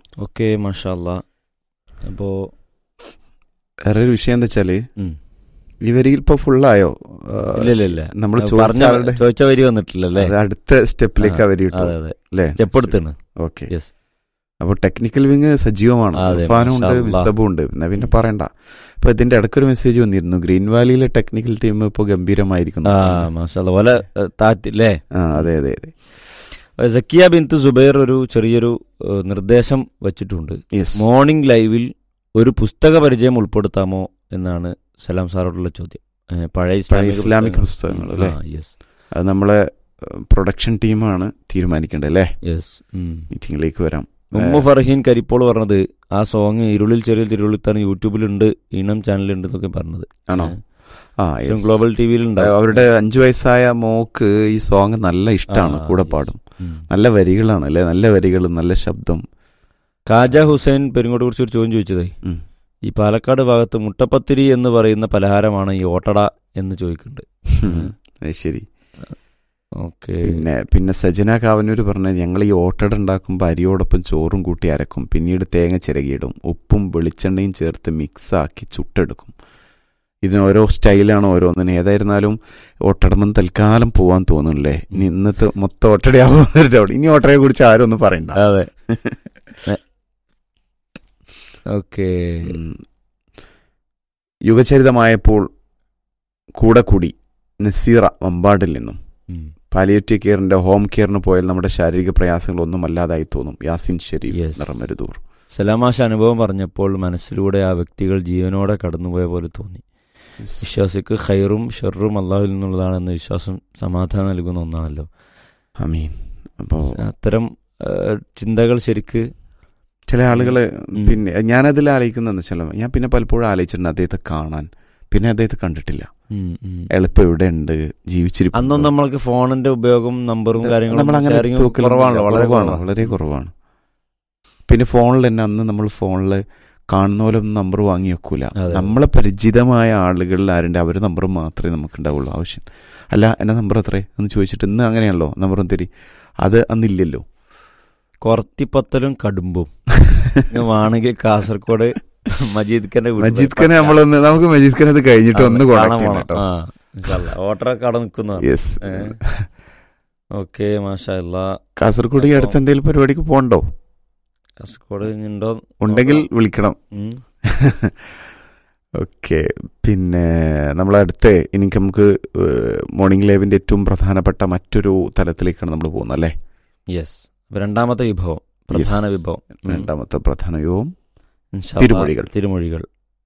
Okay മഷാല്ല അപ്പോ വേറൊരു വിഷയം എന്താ വെച്ചാല് ഉം. ഇവരിൽ ഇപ്പൊ ഫുള്ളായോ ഇല്ല ഇല്ല ഇല്ല നമ്മൾ അത് ചോദിച്ച പറഞ്ഞ ആളുടെ ചോദിച്ച വരി വന്നിട്ടില്ലല്ലേ അത് അടുത്ത സ്റ്റെപ്പിലേക്ക് ആ, അവർ കിട്ടും അതെ അതെ അല്ലേ സ്റ്റെപ്പ് എടുത്താണ് ഓക്കെ യെസ് അപ്പൊ ടെക്നിക്കൽ വിങ് സജീവമാണ് അതെ, ഇർഫാനും ഉണ്ട് മാഷാ അല്ലാ. മിസ്തബും ഉണ്ട് എന്നാ പിന്നെ പറയണ്ട അപ്പൊ ഇതിന്റെ ഇടയ്ക്കൊരു മെസ്സേജ് വന്നിരുന്നു ഗ്രീൻ വാലിയിലെ ടെക്നിക്കൽ ടീം ഇപ്പൊ ഗംഭീരമായിരിക്കുന്നു ആ മാഷാല്ല പോലെ താറ്റില്ലേ ആ അതെ അതെ അതെ സക്കിയ ബിന്ത് സുബൈർ ഒരു ചെറിയൊരു ഏഹ്, നിർദ്ദേശം വെച്ചിട്ടുണ്ട് യെസ് മോർണിംഗ് ലൈവിൽ ഒരു പുസ്തക പരിചയം ഉൾപ്പെടുത്താമോ എന്നാണ് സലാം സാറോടുള്ള ചോദ്യം ഏഹ്, പഴയ പഴയ ഇസ്ലാമിക് പുസ്തകങ്ങൾ അല്ലേ യെസ് അത് നമ്മളെ പ്രൊഡക്ഷൻ ടീമാണ് തീരുമാനിക്കേണ്ടത് അല്ലേ യെസ് മീറ്റിംഗിലേക്ക് വരാം ഉമ്മു ഫർഹീൻ കരിപ്പോൾ പറഞ്ഞത് ആ സോങ് ഇരുളിൽ ചെറിയ തിരുളിത്താൻ യൂട്യൂബിലുണ്ട് ഈണം ചാനലുണ്ട് എന്നൊക്കെ പറഞ്ഞത് ആണോ ആ yes. ഗ്ലോബൽ ടി വിയിൽ അവരുടെ അഞ്ചു വയസ്സായ മോക്ക് ഈ സോങ് നല്ല ഇഷ്ടമാണ് ആ, കൂടെ yes. പാടും നല്ല വരികളാണ് അല്ലെ നല്ല വരികൾ നല്ല ശബ്ദം കാജ ഹുസൈൻ പെരുങ്ങോട്ട് കുറിച്ച് ഒരു ചോദ്യം ചോദിച്ചതേ ഉം. ഈ പാലക്കാട് ഭാഗത്ത് മുട്ടപ്പത്തിരി എന്ന് പറയുന്ന പലഹാരമാണ് ഈ ഓട്ടട എന്ന് ചോദിക്കുന്നുണ്ട് അത് ശരി ഓക്കെ പിന്നെ പിന്നെ സജന കാവനൂര് പറഞ്ഞ ഞങ്ങൾ ഈ ഓട്ടട ഉണ്ടാക്കുമ്പോൾ അരിയോടൊപ്പം ചോറും കൂട്ടി അരക്കും പിന്നീട് തേങ്ങ ചിരകിയിടും ഉപ്പും വെളിച്ചെണ്ണയും ചേർത്ത് മിക്സ് ആക്കി ചുട്ടെടുക്കും ഇതിന് ഓരോ സ്റ്റൈലാണ് ഓരോന്നിന് ഏതായിരുന്നാലും ഓട്ടടമൻ തൽക്കാലം പോവാൻ തോന്നുന്നില്ലേ ഇനി ഇന്നത്തെ മൊത്തം ഓട്ടടയാവുന്ന ഇനി ഓട്ടടയെ കുറിച്ച് ആരും ഒന്നും പറയണ്ട അതെ ഓക്കെ ഉം. യുഗചരിതമായപ്പോൾ കൂടെ കൂടി നസീറ വമ്പാടിൽ നിന്നും പാലിയേറ്റീവ് കെയറിന്റെ ഹോം കെയറിന് പോയാൽ നമ്മുടെ ശാരീരിക പ്രയാസങ്ങളൊന്നും അല്ലാതായി തോന്നും യാസിൻ ഷെരീഫ് Yes. നിറമരുതൂർ സലാമാഷ അനുഭവം പറഞ്ഞപ്പോൾ മനസ്സിലൂടെ ആ വ്യക്തികൾ ജീവനോടെ കടന്നുപോയ പോലെ തോന്നി വിശ്വാസിക്ക് ഖൈറും ഷെറും അള്ളാഹുവിൽ നിന്നുള്ളതാണെന്ന് വിശ്വാസം സമാധാനം നൽകുന്ന ഒന്നാണല്ലോ അമീൻ അപ്പോ അത്തരം ആ, ചിന്തകൾ ശരിക്ക് ചില ആളുകള് ഉം. പിന്നെ ഞാനതിൽ ആലോചിക്കുന്നതെന്ന് വെച്ചാൽ ഞാൻ പിന്നെ പലപ്പോഴും ആലോചിച്ചിട്ടുണ്ട് അദ്ദേഹത്തെ കാണാൻ പിന്നെ അദ്ദേഹത്തെ കണ്ടിട്ടില്ല ഉം, ഉം. എളുപ്പം ഇവിടെ ഉണ്ട് ജീവിച്ചിരിപ്പുണ്ടോ? അന്നും നമ്മൾക്ക് ഫോണിന്റെ ഉപയോഗം നമ്പറും കാര്യങ്ങളും നമ്മൾ അങ്ങനെ sharing ഉം തൂക്കലൊന്നും കുറവാണല്ലോ വളരെ കുറവാണ് കുറവാണ് വളരെ കുറവാണ് പിന്നെ ഫോണിൽ തന്നെ അന്ന് നമ്മൾ ഫോണിൽ കാണുന്ന പോലെ ഒന്നും നമ്പർ വാങ്ങി വെക്കൂല അതെ. നമ്മളെ പരിചിതമായ ആളുകളിൽ ആരുണ്ട് അവരുടെ നമ്പർ മാത്രമേ നമുക്ക് ഉണ്ടാവുള്ളൂ ആവശ്യം അല്ല എന്റെ നമ്പർ എത്രേ എന്ന് ചോദിച്ചിട്ട് ഇന്ന് അങ്ങനെയാണല്ലോ നമ്പറും തരി അത് അന്നില്ലല്ലോ കൊറത്തിപ്പത്തലും കടുമ്പും ഇങ്ങ് വേണമെങ്കിൽ കാസർഗോഡ് മജീദ് ഖാന്റെ വീട്ടിൽ മജീദ് ഖാനെ നമ്മളൊന്ന് നമുക്ക് മജീദ് ഖാനെ അത് കഴിഞ്ഞിട്ട് ഒന്ന് കാണാൻ കോണ്ടാക്ട് ചെയ്യണം പോണം. കേട്ടോ ആ, ഇൻഷാല്ലാ. ഓട്ടറൊക്കെ അവിടെ നിൽക്കുന്നതാണ് യെസ് ഓക്കെ മാഷാ അല്ലാ കാസർഗോഡ് ഈ അടുത്ത് എന്തെങ്കിലും പരിപാടിക്ക് പോകണ്ടോ കാസർഗോഡ് ഉണ്ടോ ഉണ്ടെങ്കിൽ വിളിക്കണം ഉം. ഓക്കെ പിന്നെ നമ്മളടുത്ത് ഇനി നമുക്ക് മോർണിംഗ് ലൈവിന്റെ ഏറ്റവും പ്രധാനപ്പെട്ട മറ്റൊരു തലത്തിലേക്കാണ് നമ്മൾ പോകുന്നത് അല്ലേ യെസ് അപ്പൊ രണ്ടാമത്തെ വിഭവം പ്രധാന Yes. വിഭവം ഉം. രണ്ടാമത്തെ പ്രധാന യോഗം ഇൻഷാ അല്ലാ. തിരുമൊഴികൾ. തിരുമൊഴികൾ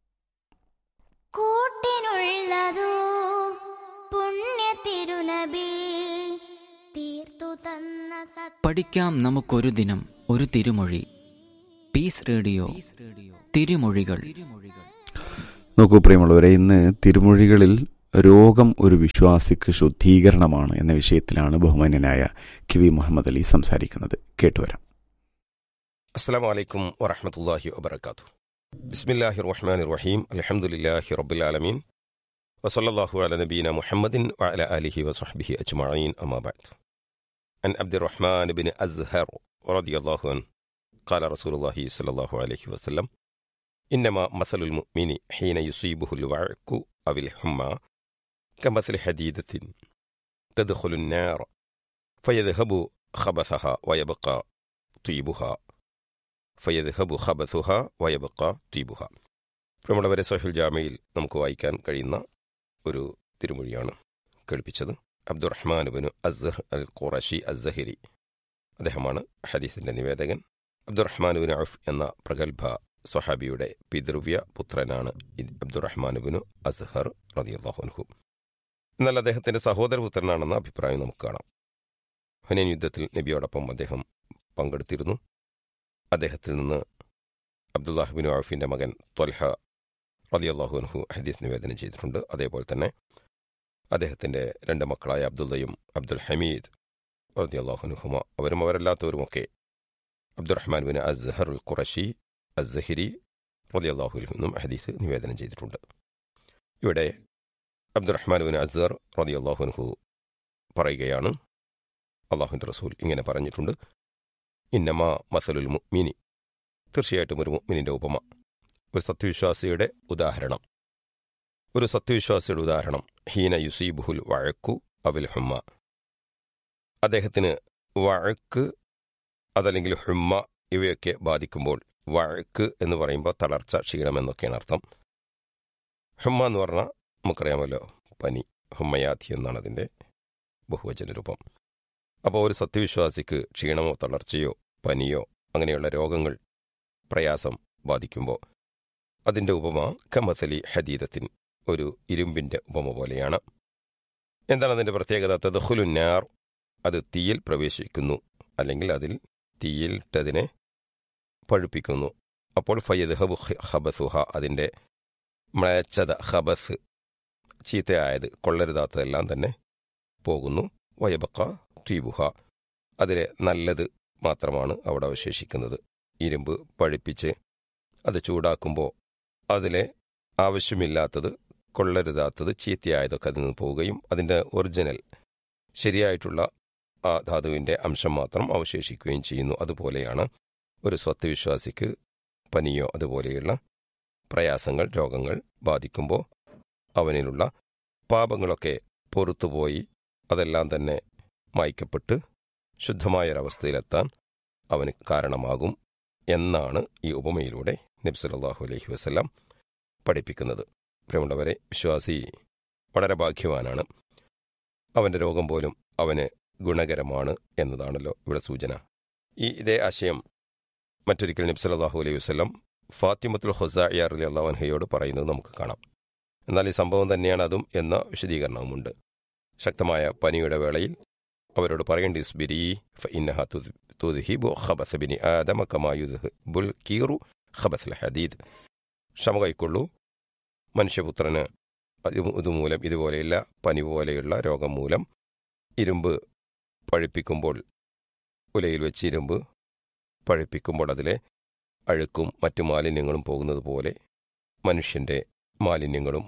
കൂട്ടിനുള്ളതോ പുണ്യ തിരുനബി തീർത്തു തന്ന സത്യ പഠിക്കാം നമുക്കൊരു ദിനം ഒരു തിരുമൊഴി പീസ് റേഡിയോ തിരുമൊഴികൾ നോക്കൂ പ്രിയമുള്ളവരെ ഇന്ന് തിരുമൊഴികളിൽ രോഗം ഒരു വിശ്വാസിക്ക് ശുദ്ധീകരണമാണ് എന്ന വിഷയത്തിലാണ് ബഹുമാന്യനായ കി വി മുഹമ്മദ് അലി സംസാരിക്കുന്നത് കേട്ടുവരാം السلام عليكم ورحمة الله وبركاته بسم الله الرحمن الرحيم الحمد لله رب العالمين وصلى الله على نبينا محمد وعلى آله وصحبه أجمعين أما بعد عن عبد الرحمن بن أزهر رضي الله عنه قال رسول الله صلى الله عليه وسلم إنما مثل المؤمن حين يصيبه الوعك أو الحمى كمثل حديدة تدخل النار فيذهب خبثها ويبقى طيبها ഫയദ്ഹബു ഖബസുഹ വയബക്ക തീബുഹ പ്രിയമുള്ളവരെ സഹിൽ ജാമയിൽ നമുക്ക് വായിക്കാൻ കഴിയുന്ന ഒരു തിരുമൊഴിയാണ് കേൾപ്പിച്ചത് അബ്ദുറഹ്മാനുബിനു അസ്ഹർ അൽ ഖുറഷി അസ്സഹിരി അദ്ദേഹമാണ് ഹദീസിന്റെ നിവേദകൻ അബ്ദുറഹ്മാനുബിൻ ഔഫ് എന്ന പ്രഗത്ഭ സ്വഹാബിയുടെ പിതൃവ്യ പുത്രനാണ് ഇത് അബ്ദുറഹ്മാനുബിനു അസ്ഹർ റതിയല്ലാഹുൻഹു എന്നാൽ അദ്ദേഹത്തിന്റെ സഹോദരപുത്രനാണെന്ന അഭിപ്രായം നമുക്ക് കാണാം ഹുനൈൻ യുദ്ധത്തിൽ നബിയോടൊപ്പം അദ്ദേഹം പങ്കെടുത്തിരുന്നു അദ്ദേഹത്തിൽ നിന്ന് അബ്ദുല്ലാഹിബിൻ ഔഫിന്റെ മകൻ ത്വൽഹ റലിയല്ലാഹുൻഹു ഹദീസ് നിവേദനം ചെയ്തിട്ടുണ്ട് അതേപോലെ തന്നെ അദ്ദേഹത്തിന്റെ രണ്ട് മക്കളായ അബ്ദുള്ളയും അബ്ദുൽ ഹമീദ് റലിയല്ലാഹുനുഹുമ അവരും അവരല്ലാത്തവരുമൊക്കെ അബ്ദുറഹ്മാൻ ബിൻ അസ്ഹറുൽ ഖുറഷി അസ്സഹിരി റലിയല്ലാഹുൽ നിന്നും ഹദീസ് നിവേദനം ചെയ്തിട്ടുണ്ട് ഇവിടെ അബ്ദുറഹ്മാൻ ബിൻ അസ്ഹർ റലിയല്ലാഹുൻഹു പറയുകയാണ് അള്ളാഹുവിൻ്റെ റസൂൽ ഇങ്ങനെ പറഞ്ഞിട്ടുണ്ട് ഇന്നമാ മസലുൽ മുഅ്മിനി തീർച്ചയായിട്ടും ഒരു മുഅ്മിനിന്റെ ഉപമ ഒരു സത്യവിശ്വാസിയുടെ ഉദാഹരണം ഒരു സത്യവിശ്വാസിയുടെ ഉദാഹരണം ഹീന യുസീബുഹുൽ വഴക്കു അവിൽ ഹുമ്മ അദ്ദേഹത്തിന് വഴക്ക് അതല്ലെങ്കിൽ ഹുമ്മ ഇവയൊക്കെ ബാധിക്കുമ്പോൾ വഴക്ക് എന്ന് പറയുമ്പോൾ തളർച്ച ക്ഷീണം എന്നൊക്കെയാണ് അർത്ഥം ഹുമ്മ എന്ന് പറഞ്ഞാൽ നമുക്കറിയാമല്ലോ പനി ഹുമ്മയാഥി എന്നാണ് അതിൻ്റെ ബഹുവചന രൂപം അപ്പോൾ ഒരു സത്യവിശ്വാസിക്ക് ക്ഷീണമോ തളർച്ചയോ പനിയോ അങ്ങനെയുള്ള രോഗങ്ങൾ പ്രയാസം ബാധിക്കുമ്പോൾ അതിൻ്റെ ഉപമ കമസലി ഹദീദത്തിൻ ഒരു ഇരുമ്പിൻ്റെ ഉപമ പോലെയാണ് എന്താണ് അതിൻ്റെ പ്രത്യേകത തദഹുലുന്നാർ അത് തീയിൽ പ്രവേശിക്കുന്നു അല്ലെങ്കിൽ അതിൽ തീയിലിട്ടതിനെ പഴുപ്പിക്കുന്നു അപ്പോൾ ഫയ്യദ് ഹബു ഹബസുഹ അതിൻ്റെ മ്ലേച്ഛത ഹബസ് ചീത്തയായത് കൊള്ളരുതാത്തതെല്ലാം തന്നെ പോകുന്നു വയബക്ക ത്വീബുഹ അതിലെ നല്ലത് മാത്രമാണ് അവിടെ അവശേഷിക്കുന്നത് ഇരുമ്പ് പഴിപ്പിച്ച് അത് ചൂടാക്കുമ്പോൾ അതിലെ ആവശ്യമില്ലാത്തത് കൊള്ളരുതാത്തത് ചീത്തയായതൊക്കെ അതിൽ നിന്ന് പോവുകയും അതിൻ്റെ ഒറിജിനൽ ശരിയായിട്ടുള്ള ആ ധാതുവിൻ്റെ അംശം മാത്രം അവശേഷിക്കുകയും ചെയ്യുന്നു അതുപോലെയാണ് ഒരു സ്വത്വവിശ്വാസിക്ക് പനിയോ അതുപോലെയുള്ള പ്രയാസങ്ങൾ രോഗങ്ങൾ ബാധിക്കുമ്പോൾ അവനിലുള്ള പാപങ്ങളൊക്കെ പുറത്തുപോയി അതെല്ലാം തന്നെ മായ്ക്കപ്പെട്ട് ശുദ്ധമായൊരവസ്ഥയിലെത്താൻ അവന് കാരണമാകും എന്നാണ് ഈ ഉപമയിലൂടെ നബ്സലാഹു അലൈഹി വസ്ല്ലാം പഠിപ്പിക്കുന്നത് പ്രിയമുള്ളവരെ വിശ്വാസി വളരെ ഭാഗ്യവാനാണ് അവൻ്റെ രോഗം പോലും അവന് ഗുണകരമാണ് എന്നതാണല്ലോ ഇവിടെ സൂചന ഈ ഇതേ ആശയം മറ്റൊരിക്കൽ നബ്സലാഹു അലൈഹി വസ്ലം ഫാത്തിമത്തുൽ ഹൊസായാർ അലി അള്ളാഹൻഹയോട് പറയുന്നത് നമുക്ക് കാണാം എന്നാൽ ഈ സംഭവം തന്നെയാണ് അതും എന്ന വിശദീകരണവുമുണ്ട് ശക്തമായ പനിയുടെ വേളയിൽ അവരോട് പറയേണ്ടി ഇസ്ബിരി ഫഇന്നഹ തുദ്ഹിബു ഖബസ ബിനി ആദമ കമാ യുദ്ഹിബുൽ കീറു ഖബസൽ ഹദീദ് ക്ഷമ കൈക്കൊള്ളൂ മനുഷ്യപുത്രന് ഇതുമൂലം ഇതുപോലെയുള്ള പനി പോലെയുള്ള രോഗം മൂലം ഇരുമ്പ് പഴുപ്പിക്കുമ്പോൾ ഉലയിൽ വെച്ച് ഇരുമ്പ് പഴുപ്പിക്കുമ്പോൾ അതിലെ അഴുക്കും മറ്റു മാലിന്യങ്ങളും പോകുന്നത് പോലെ മനുഷ്യൻ്റെ മാലിന്യങ്ങളും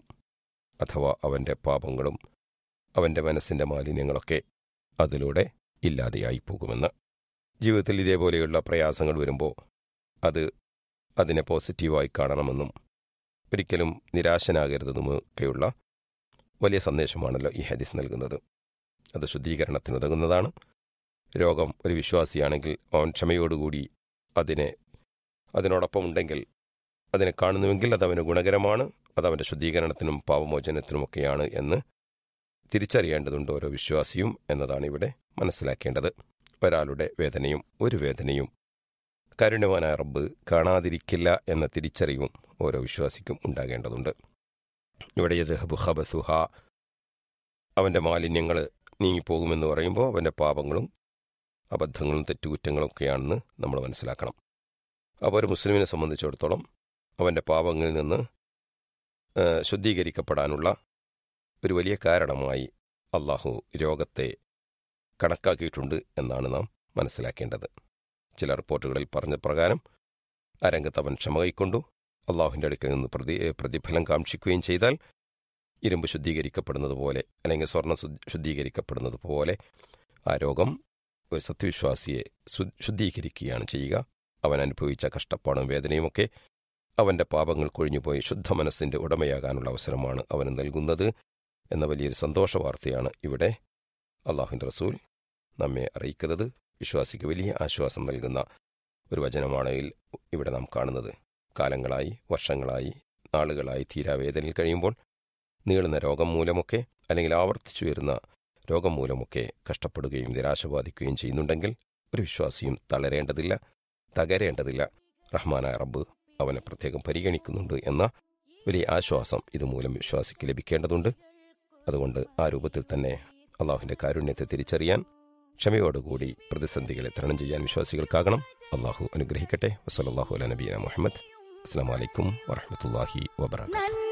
അഥവാ അവൻ്റെ പാപങ്ങളും അവൻ്റെ മനസ്സിൻ്റെ മാലിന്യങ്ങളൊക്കെ അതിലൂടെ ഇല്ലാതെയായി പോകുമെന്ന് ജീവിതത്തിൽ ഇതേപോലെയുള്ള പ്രയാസങ്ങൾ വരുമ്പോൾ അത് അതിനെ പോസിറ്റീവായി കാണണമെന്നും ഒരിക്കലും നിരാശനാകരുതെന്നുമൊക്കെയുള്ള വലിയ സന്ദേശമാണല്ലോ ഈ ഹദീസ് നൽകുന്നത് അത് ശുദ്ധീകരണത്തിനുതകുന്നതാണ് രോഗം ഒരു വിശ്വാസിയാണെങ്കിൽ അവൻ ക്ഷമയോടുകൂടി അതിനെ അതിനോടൊപ്പം ഉണ്ടെങ്കിൽ അതിനെ കാണുന്നുവെങ്കിൽ അത് അവന് ഗുണകരമാണ് അത് അവൻ്റെ ശുദ്ധീകരണത്തിനും പാപമോചനത്തിനുമൊക്കെയാണ് എന്ന് തിരിച്ചറിയേണ്ടതുണ്ട് ഓരോ വിശ്വാസിയും എന്നതാണ് ഇവിടെ മനസ്സിലാക്കേണ്ടത് ഒരാളുടെ വേദനയും ഒരു വേദനയും കരുണ്യവാനായ റബ്ബ് കാണാതിരിക്കില്ല എന്ന തിരിച്ചറിവും ഓരോ വിശ്വാസിക്കും ഉണ്ടാകേണ്ടതുണ്ട് ഇവിടെ യദ്ഹബു ഹബസുഹ അവൻ്റെ മാലിന്യങ്ങൾ നീങ്ങിപ്പോകുമെന്ന് പറയുമ്പോൾ അവൻ്റെ പാപങ്ങളും അബദ്ധങ്ങളും തെറ്റുകുറ്റങ്ങളും ഒക്കെയാണെന്ന് നമ്മൾ മനസ്സിലാക്കണം അപ്പോൾ ഒരു മുസ്ലിമിനെ സംബന്ധിച്ചിടത്തോളം അവൻ്റെ പാപങ്ങളിൽ നിന്ന് ശുദ്ധീകരിക്കപ്പെടാനുള്ള ഒരു വലിയ കാരണമായി അള്ളാഹു രോഗത്തെ കണക്കാക്കിയിട്ടുണ്ട് എന്നാണ് നാം മനസ്സിലാക്കേണ്ടത് ചില റിപ്പോർട്ടുകളിൽ പറഞ്ഞ പ്രകാരം ആ രംഗത്ത് അവൻ ക്ഷമ കൈക്കൊണ്ടു അള്ളാഹുവിൻ്റെ അടുക്കൽ നിന്ന് പ്രതി പ്രതിഫലം കാക്ഷിക്കുകയും ചെയ്താൽ ഇരുമ്പ് ശുദ്ധീകരിക്കപ്പെടുന്നത് പോലെ അല്ലെങ്കിൽ സ്വർണം ശുദ്ധീകരിക്കപ്പെടുന്നത് പോലെ ആ രോഗം ഒരു സത്യവിശ്വാസിയെ ശുദ്ധീകരിക്കുകയാണ് ചെയ്യുക അവൻ അനുഭവിച്ച കഷ്ടപ്പാടും വേദനയുമൊക്കെ അവൻ്റെ പാപങ്ങൾ കൊഴിഞ്ഞുപോയി ശുദ്ധ മനസ്സിൻ്റെ ഉടമയാകാനുള്ള അവസരമാണ് അവന് നൽകുന്നത് എന്ന വലിയൊരു സന്തോഷ വാർത്തയാണ് ഇവിടെ അള്ളാഹുവിൻ്റെ റസൂൽ നമ്മെ അറിയിക്കുന്നത് വിശ്വാസിക്ക് വലിയ ആശ്വാസം നൽകുന്ന ഒരു വചനമാണ് ഇവിടെ നാം കാണുന്നത് കാലങ്ങളായി വർഷങ്ങളായി നാളുകളായി തീരാവേദനയിൽ കഴിയുമ്പോൾ നീളുന്ന രോഗം മൂലമൊക്കെ അല്ലെങ്കിൽ ആവർത്തിച്ചു വരുന്ന രോഗം മൂലമൊക്കെ കഷ്ടപ്പെടുകയും നിരാശ ബാധിക്കുകയും ചെയ്യുന്നുണ്ടെങ്കിൽ ഒരു വിശ്വാസിയും തളരേണ്ടതില്ല തകരേണ്ടതില്ല റഹ്മാനായ റബ്ബ് അവനെ പ്രത്യേകം പരിഗണിക്കുന്നുണ്ട് എന്ന വലിയ ആശ്വാസം ഇതുമൂലം വിശ്വാസിക്ക് ലഭിക്കേണ്ടതുണ്ട് അതുകൊണ്ട് ആ രൂപത്തിൽ തന്നെ അള്ളാഹുവിന്റെ കാരുണ്യത്തെ തിരിച്ചറിയാൻ ക്ഷമയോടുകൂടി പ്രതിസന്ധികളെ തരണം ചെയ്യാൻ വിശ്വാസികൾക്കാകണം അള്ളാഹു അനുഗ്രഹിക്കട്ടെ വസല്ലാഹു അല നബീന മുഹമ്മദ് അസ്സാം വലൈക്കും വറഹമത്തല്ലാഹി വബർക്കാത്തു